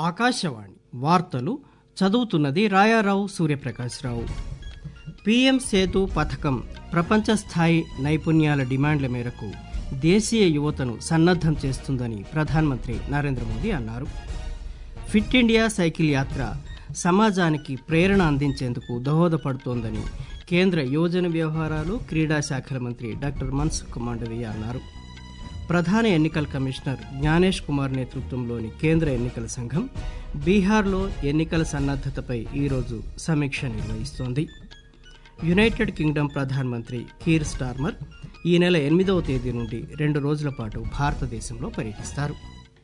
ఆకాశవాణి వార్తలు చదువుతున్నది రాయారావు సూర్యప్రకాశ్రావు పీఎం సేతు పథకం ప్రపంచ స్థాయి నైపుణ్యాల డిమాండ్ల మేరకు దేశీయ యువతను సన్నద్దం చేస్తుందని ప్రధానమంత్రి నరేంద్ర మోదీ అన్నారు ఫిట్ ఇండియా సైకిల్ యాత్ర సమాజానికి ప్రేరణ అందించేందుకు దోహదపడుతోందని కేంద్ర యువజన వ్యవహారాలు క్రీడా శాఖల మంత్రి డాక్టర్ మన్సుఖ్ మాండవీయ అన్నారు ప్రధాన ఎన్నికల కమిషనర్ జ్ఞానేష్ కుమార్ నేతృత్వంలోని కేంద్ర ఎన్నికల సంఘం బీహార్లో ఎన్నికల సన్నద్దతపై ఈరోజు సమీక్ష నిర్వహిస్తోంది యునైటెడ్ కింగ్డమ్ ప్రధానమంత్రి కీర్ స్టార్మర్ ఈ నెల ఎనిమిదవ తేదీ నుండి రెండు రోజుల పాటు భారతదేశంలో పర్యటిస్తారు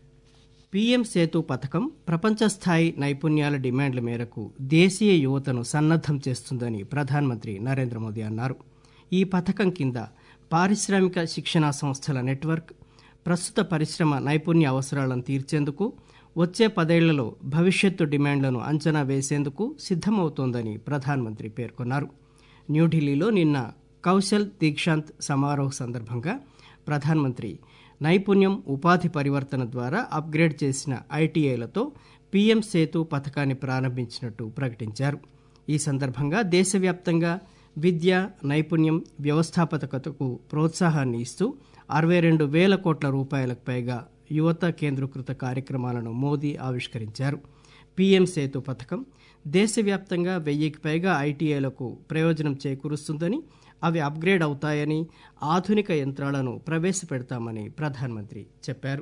పీఎం సేతు పథకం ప్రపంచ స్థాయి నైపుణ్యాల డిమాండ్ల మేరకు దేశీయ యువతను సన్నద్దం చేస్తుందని ప్రధానమంత్రి నరేంద్ర మోదీ అన్నారు ఈ పథకం కింద పారిశ్రామిక శిక్షణా సంస్థల నెట్వర్క్ ప్రస్తుత పరిశ్రమ నైపుణ్య అవసరాలను తీర్చేందుకు వచ్చే పదేళ్లలో భవిష్యత్తు డిమాండ్లను అంచనా వేసేందుకు సిద్దమవుతోందని ప్రధానమంత్రి పేర్కొన్నారు న్యూఢిల్లీలో నిన్న కౌశల్ దీక్షాంత్ సమారోహ్ సందర్భంగా ప్రధానమంత్రి నైపుణ్యం ఉపాధి పరివర్తన ద్వారా అప్గ్రేడ్ చేసిన ఐటీఐలతో పీఎం సేతు పథకాన్ని ప్రారంభించినట్టు ప్రకటించారు ఈ సందర్భంగా దేశవ్యాప్తంగా విద్య నైపుణ్యం వ్యవస్థాపకతకు ప్రోత్సాహాన్ని ఇస్తూ అరవై రెండు వేల కోట్ల రూపాయలకు పైగా యువత కేంద్రీకృత కార్యక్రమాలను మోదీ ఆవిష్కరించారు పీఎం సేతు పథకం దేశవ్యాప్తంగా వెయ్యికి పైగా ఐటీఐలకు ప్రయోజనం చేకూరుస్తుందని అవి అప్గ్రేడ్ అవుతాయని ఆధునిక యంత్రాలను ప్రవేశపెడతామని ప్రధానమంత్రి చెప్పారు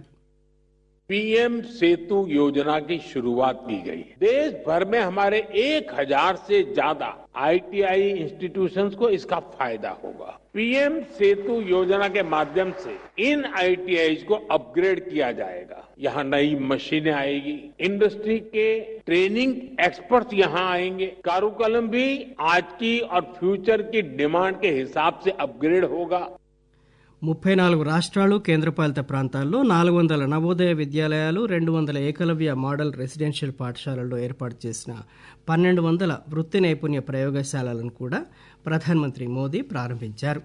पीएम सेतु योजना की शुरुआत की गई देश भर में हमारे एक हजार से ज्यादा आईटीआई इंस्टीट्यूशंस को इसका फायदा होगा पीएम सेतु योजना के माध्यम से इन आईटीआई को अपग्रेड किया जाएगा यहाँ नई मशीनें आएगी इंडस्ट्री के ट्रेनिंग एक्सपर्ट्स यहाँ आएंगे कारुकलम भी आज की और फ्यूचर की डिमांड के हिसाब से अपग्रेड होगा ముప్పై నాలుగు రాష్ట్రాలు కేంద్రపాలిత ప్రాంతాల్లో నాలుగు వందల నవోదయ విద్యాలయాలు రెండు వందల ఏకలవ్య మోడల్ రెసిడెన్షియల్ పాఠశాలల్లో ఏర్పాటు చేసిన పన్నెండు వందల వృత్తి నైపుణ్య ప్రయోగశాలలను కూడా ప్రధానమంత్రి మోదీ ప్రారంభించారు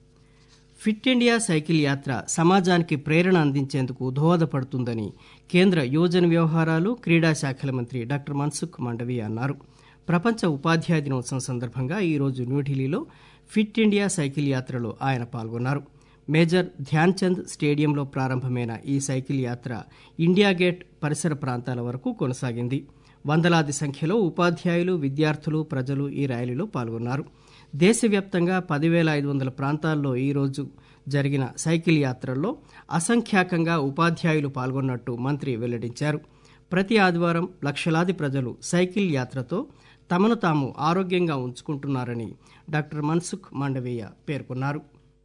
ఫిట్ ఇండియా సైకిల్ యాత్ర సమాజానికి ప్రేరణ అందించేందుకు దోహదపడుతుందని కేంద్ర యువజన వ్యవహారాలు క్రీడా శాఖల మంత్రి డాక్టర్ మన్సుఖ్ మాండవీయ అన్నారు ప్రపంచ ఉపాధ్యాయ దినోత్సవం సందర్భంగా ఈరోజు న్యూఢిల్లీలో ఫిట్ ఇండియా సైకిల్ యాత్రలో ఆయన పాల్గొన్నారు మేజర్ ధ్యాన్ చంద్ స్టేడియంలో ప్రారంభమైన ఈ సైకిల్ యాత్ర ఇండియా గేట్ పరిసర ప్రాంతాల వరకు కొనసాగింది వందలాది సంఖ్యలో ఉపాధ్యాయులు విద్యార్థులు ప్రజలు ఈ ర్యాలీలో పాల్గొన్నారు దేశవ్యాప్తంగా పదివేల ఐదు వందల ప్రాంతాల్లో ఈరోజు జరిగిన సైకిల్ యాత్రల్లో అసంఖ్యాకంగా ఉపాధ్యాయులు పాల్గొన్నట్టు మంత్రి వెల్లడించారు ప్రతి ఆదివారం లక్షలాది ప్రజలు సైకిల్ యాత్రతో తమను తాము ఆరోగ్యంగా ఉంచుకుంటున్నారని డాక్టర్ మన్సుఖ్ మాండవీయ పేర్కొన్నారు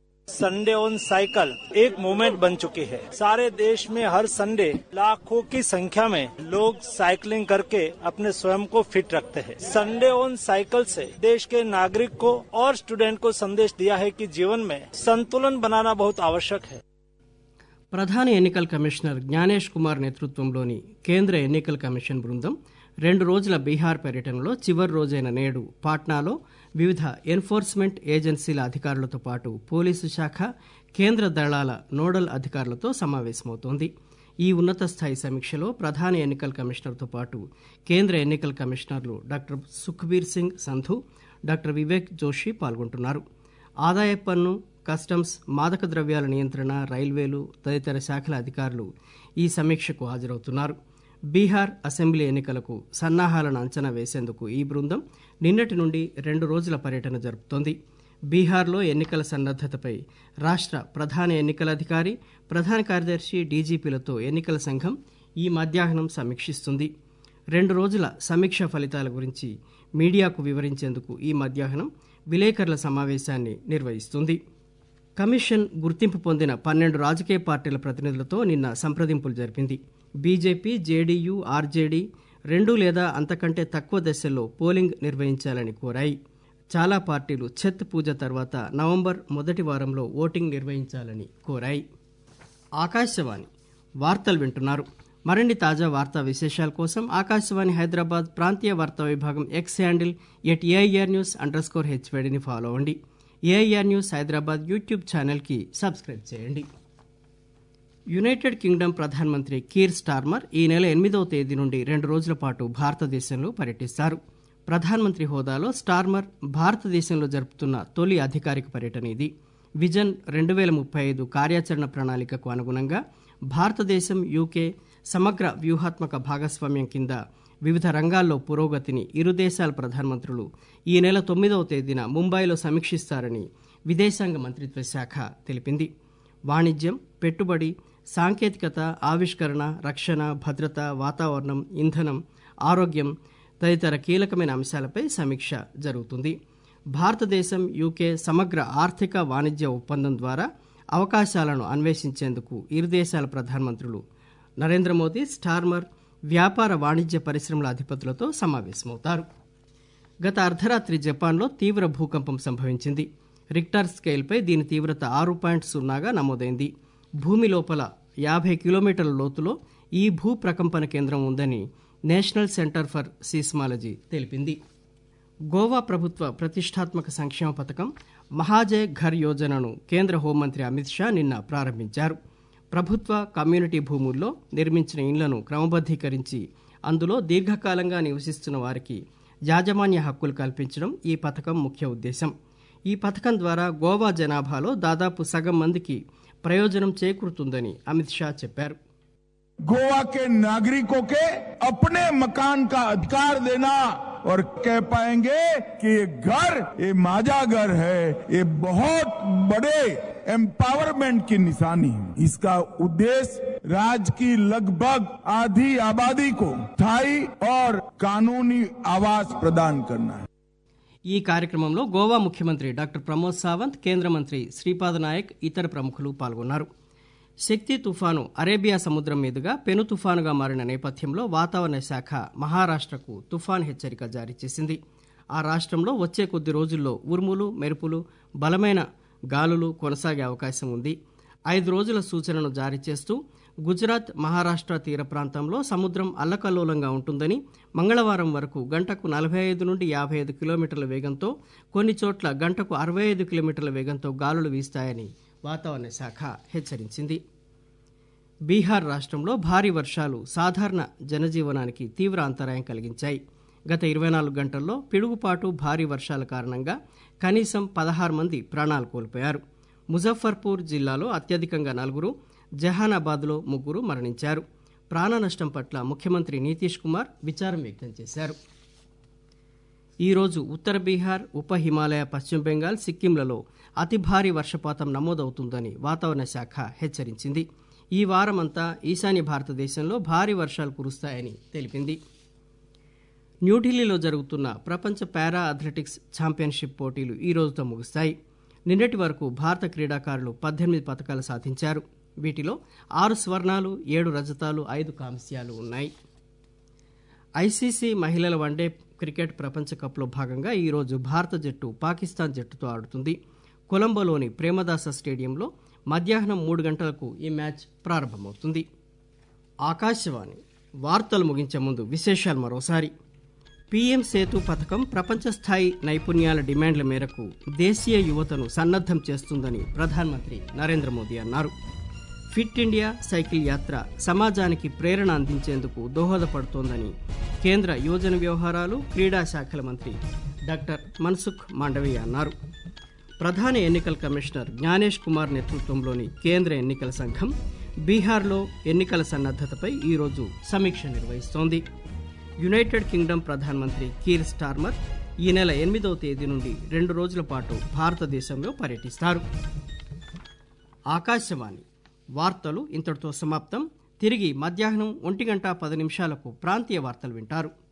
संडे ऑन साइकिल एक मूवमेंट बन चुकी है सारे देश में हर संडे लाखों की संख्या में लोग साइकिलिंग करके अपने स्वयं को फिट रखते हैं संडे ऑन साइकिल से देश के नागरिक को और स्टूडेंट को संदेश दिया है कि जीवन में संतुलन बनाना बहुत आवश्यक है ప్రధాన ఎన్నికల కమిషనర్ జ్ఞానేష్ కుమార్ నేతృత్వంలోని కేంద్ర ఎన్నికల కమిషన్ బృందం రెండు రోజుల బీహార్ పర్యటనలో చివరి రోజైన నేడు పాట్నాలో వివిధ ఎన్ఫోర్స్మెంట్ ఏజెన్సీల అధికారులతో పాటు పోలీసు శాఖ కేంద్ర దళాల నోడల్ అధికారులతో సమావేశమవుతోంది ఈ ఉన్నత స్థాయి సమీక్షలో ప్రధాన ఎన్నికల కమిషనర్తో పాటు కేంద్ర ఎన్నికల కమిషనర్లు డాక్టర్ సుఖ్బీర్ సింగ్ సంధు డాక్టర్ వివేక్ జోషి పాల్గొంటున్నారు ఆదాయ పన్ను కస్టమ్స్ మాదక ద్రవ్యాల నియంత్రణ రైల్వేలు తదితర శాఖల అధికారులు ఈ సమీక్షకు హాజరవుతున్నారు బీహార్ అసెంబ్లీ ఎన్నికలకు సన్నాహాలను అంచనా వేసేందుకు ఈ బృందం నిన్నటి నుండి రెండు రోజుల పర్యటన జరుపుతోంది బీహార్లో ఎన్నికల సన్నద్దతపై రాష్ట్ర ప్రధాన ఎన్నికల అధికారి ప్రధాన కార్యదర్శి డీజీపీలతో ఎన్నికల సంఘం ఈ మధ్యాహ్నం సమీక్షిస్తుంది రెండు రోజుల సమీక్ష ఫలితాల గురించి మీడియాకు వివరించేందుకు ఈ మధ్యాహ్నం విలేకరుల సమావేశాన్ని నిర్వహిస్తుంది కమిషన్ గుర్తింపు పొందిన పన్నెండు రాజకీయ పార్టీల ప్రతినిధులతో నిన్న సంప్రదింపులు జరిపింది బీజేపీ జేడీయూ ఆర్జేడీ రెండు లేదా అంతకంటే తక్కువ దశల్లో పోలింగ్ నిర్వహించాలని కోరాయి చాలా పార్టీలు ఛత్ పూజ తర్వాత నవంబర్ మొదటి వారంలో ఓటింగ్ నిర్వహించాలని కోరాయి ఆకాశవాణి వార్తలు వింటున్నారు మరిన్ని తాజా వార్తా విశేషాల కోసం ఆకాశవాణి హైదరాబాద్ ప్రాంతీయ వార్తా విభాగం X handle at AIR news underscore హెచ్వేడిని ఫాలో అవ్వండి ఏఐఆర్ న్యూస్ హైదరాబాద్ యూట్యూబ్ ఛానల్కి సబ్స్క్రైబ్ చేయండి యునైటెడ్ కింగ్డమ్ ప్రధానమంత్రి కీర్ స్టార్మర్ ఈ నెల ఎనిమిదవ తేదీ నుండి రెండు రోజుల పాటు భారతదేశంలో పర్యటిస్తారు ప్రధానమంత్రి హోదాలో స్టార్మర్ భారతదేశంలో జరుపుతున్న తొలి అధికారిక పర్యటన ఇది విజన్ రెండు వేల ముప్పై ఐదు కార్యాచరణ ప్రణాళికకు అనుగుణంగా భారతదేశం యూకే సమగ్ర వ్యూహాత్మక భాగస్వామ్యం కింద వివిధ రంగాల్లో పురోగతిని ఇరు దేశాల ప్రధానమంత్రులు ఈ నెల తొమ్మిదవ తేదీన ముంబైలో సమీక్షిస్తారని విదేశాంగ మంత్రిత్వ శాఖ తెలిపింది వాణిజ్యం పెట్టుబడి సాంకేతికత ఆవిష్కరణ రక్షణ భద్రత వాతావరణం ఇంధనం ఆరోగ్యం తదితర కీలకమైన అంశాలపై సమీక్ష జరుగుతుంది భారతదేశం యూకే సమగ్ర ఆర్థిక వాణిజ్య ఒప్పందం ద్వారా అవకాశాలను అన్వేషించేందుకు ఇరు దేశాల ప్రధానమంత్రులు నరేంద్ర మోదీ స్టార్మర్ వ్యాపార వాణిజ్య పరిశ్రమల అధిపతులతో సమావేశమవుతారు గత అర్ధరాత్రి జపాన్లో తీవ్ర భూకంపం సంభవించింది రిక్టర్ స్కేల్పై దీని తీవ్రత ఆరు పాయింట్ సున్నాగా నమోదైంది భూమి లోపల యాభై కిలోమీటర్ల లోతులో ఈ భూ ప్రకంపన కేంద్రం ఉందని నేషనల్ సెంటర్ ఫర్ సీస్మాలజీ తెలిపింది గోవా ప్రభుత్వ ప్రతిష్టాత్మక సంక్షేమ పథకం మహాజయ్ ఘర్ యోజనను కేంద్ర హోంమంత్రి అమిత్ షా నిన్న ప్రారంభించారు ప్రభుత్వ కమ్యూనిటీ భూముల్లో నిర్మించిన ఇండ్లను క్రమబద్దీకరించి అందులో దీర్ఘకాలంగా నివసిస్తున్న వారికి యాజమాన్య హక్కులు కల్పించడం ఈ పథకం ముఖ్య ఉద్దేశం ఈ పథకం ద్వారా గోవా జనాభాలో దాదాపు సగం మందికి ప్రయోజనం చేకూరుతుందని అమిత్ షా చెప్పారు गोवा के नागरिकों के अपने मकान का अधिकार देना और कह पाएंगे कि ये घर ये माजा घर है ये बहुत बड़े एम्पावरमेंट की निशानी है इसका उद्देश्य राज्य की लगभग आधी आबादी को स्थायी और कानूनी आवास प्रदान करना है ఈ కార్యక్రమంలో గోవా ముఖ్యమంత్రి డాక్టర్ ప్రమోద్ సావంత్ కేంద్ర మంత్రి శ్రీపాద్ నాయక్ ఇతర ప్రముఖులు పాల్గొన్నారు శక్తి తుఫాను అరేబియా సముద్రం మీదుగా పెను తుఫానుగా మారిన నేపథ్యంలో వాతావరణ శాఖ మహారాష్ట్రకు తుఫాన్ హెచ్చరిక జారీ చేసింది ఆ రాష్ట్రంలో వచ్చే కొద్ది రోజుల్లో ఉరుములు మెరుపులు బలమైన గాలులు కొనసాగే అవకాశం ఉంది ఐదు రోజుల సూచనను జారీ చేస్తూ గుజరాత్ మహారాష్ట్ర తీర ప్రాంతంలో సముద్రం అల్లకల్లోలంగా ఉంటుందని మంగళవారం వరకు గంటకు నలభై ఐదు నుండి యాభై ఐదు కిలోమీటర్ల వేగంతో కొన్ని చోట్ల గంటకు అరవై ఐదు కిలోమీటర్ల వేగంతో గాలులు వీస్తాయని వాతావరణ శాఖ హెచ్చరించింది బీహార్ రాష్ట్రంలో భారీ వర్షాలు సాధారణ జనజీవనానికి తీవ్ర అంతరాయం కలిగించాయి గత ఇరవై నాలుగు గంటల్లో పిడుగుపాటు భారీ వర్షాల కారణంగా కనీసం పదహారు మంది ప్రాణాలు కోల్పోయారు ముజఫర్పూర్ జిల్లాలో అత్యధికంగా నలుగురు జహానాబాద్లో ముగ్గురు మరణించారు ప్రాణ నష్టం పట్ల ముఖ్యమంత్రి నితీష్ కుమార్ విచారం వ్యక్తం చేశారు ఈరోజు ఉత్తర బీహార్ ఉప హిమాలయ పశ్చిమ బెంగాల్ సిక్కింలలో అతి భారీ వర్షపాతం నమోదవుతుందని వాతావరణ శాఖ హెచ్చరించింది ఈ వారమంతా ఈశాన్య భారతదేశంలో భారీ వర్షాలు కురుస్తాయని తెలిపింది న్యూఢిల్లీలో జరుగుతున్న ప్రపంచ పారా అథ్లెటిక్స్ ఛాంపియన్షిప్ పోటీలు ఈ రోజుతో ముగుస్తాయి నిన్నటి వరకు భారత క్రీడాకారులు పద్దెనిమిది పథకాలు సాధించారు వీటిలో ఆరు స్వర్ణాలు ఏడు రజతాలు ఐదు కాంస్యాలు ఉన్నాయి ఐసీసీ మహిళల వన్డే క్రికెట్ ప్రపంచ కప్లో భాగంగా ఈరోజు భారత జట్టు పాకిస్తాన్ జట్టుతో ఆడుతుంది కొలంబోలోని ప్రేమదాస స్టేడియంలో మధ్యాహ్నం మూడు గంటలకు ఈ మ్యాచ్ ప్రారంభమవుతుంది ఆకాశవాణి వార్తలు ముగించే ముందు విశేషాలు మరోసారి పీఎం సేతు పథకం ప్రపంచ స్థాయి నైపుణ్యాల డిమాండ్ల మేరకు దేశీయ యువతను సన్నద్దం చేస్తుందని ప్రధానమంత్రి నరేంద్ర మోదీ అన్నారు ఫిట్ ఇండియా సైకిల్ యాత్ర సమాజానికి ప్రేరణ అందించేందుకు దోహదపడుతోందని కేంద్ర యువజన వ్యవహారాలు క్రీడా శాఖల మంత్రి డాక్టర్ మన్సుఖ్ మాండవీయ అన్నారు ప్రధాన ఎన్నికల కమిషనర్ జ్ఞానేష్ కుమార్ నేతృత్వంలోని కేంద్ర ఎన్నికల సంఘం బీహార్లో ఎన్నికల సన్నద్దతపై ఈరోజు సమీక్ష నిర్వహిస్తోంది యునైటెడ్ కింగ్డమ్ ప్రధానమంత్రి కీర్ స్టార్మర్ ఈ నెల ఎనిమిదవ తేదీ నుండి రెండు రోజుల పాటు భారతదేశంలో పర్యటిస్తారు ఆకాశవాణి వార్తలు ఇంతటితో సమాప్తం తిరిగి మధ్యాహ్నం ఒంటి గంట పది నిమిషాలకు ప్రాంతీయ వార్తలు వింటారు